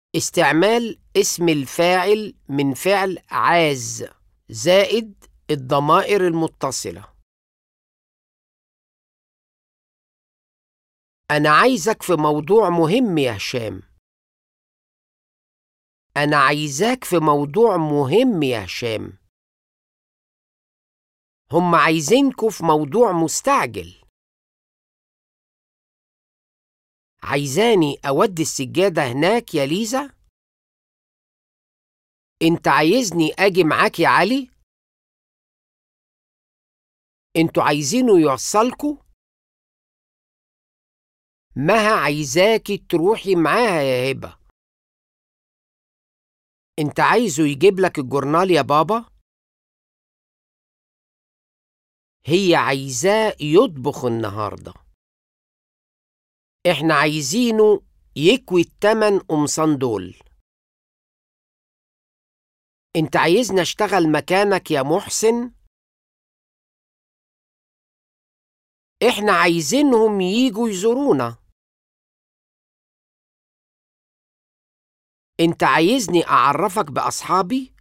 استعمال اسم الفاعل من فعل عاز زائد الضمائر المتصلة أنا عايزك في موضوع مهم يا هشام أنا عايزاك في موضوع مهم يا هشام هم عايزينكوا في موضوع مستعجل عايزاني أودي السجادة هناك يا ليزا؟ أنت عايزني أجي معاك يا علي؟ أنتوا عايزينه يوصلكوا؟ مها عايزاكي تروحي معاها يا هبة أنت عايزه يجيب لك الجورنال يا بابا؟ هي عايزاه يطبخ النهارده احنا عايزينه يكوي التمن قمصان دول انت عايزني اشتغل مكانك يا محسن احنا عايزينهم ييجوا يزورونا انت عايزني اعرفك باصحابي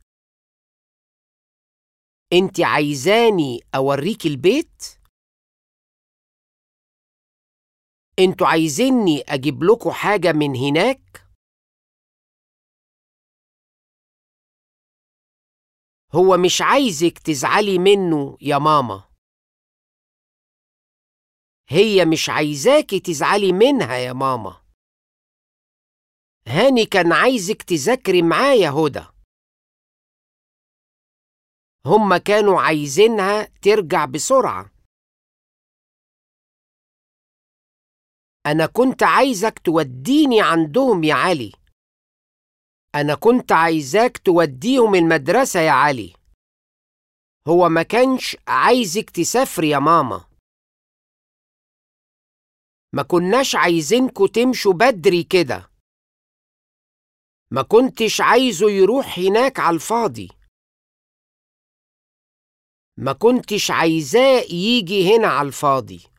انت عايزاني اوريك البيت انتوا عايزيني اجيب لكم حاجة من هناك؟ هو مش عايزك تزعلي منه يا ماما هي مش عايزاكي تزعلي منها يا ماما هاني كان عايزك تذاكري معاه يا هدى هما كانوا عايزينها ترجع بسرعه أنا كنت عايزك توديني عندهم يا علي أنا كنت عايزاك توديهم المدرسة يا علي هو ما كانش عايزك تسافر يا ماما ما كناش عايزينكوا تمشوا بدري كده ما كنتش عايزه يروح هناك على الفاضي ما كنتش عايزاه يجي هنا على الفاضي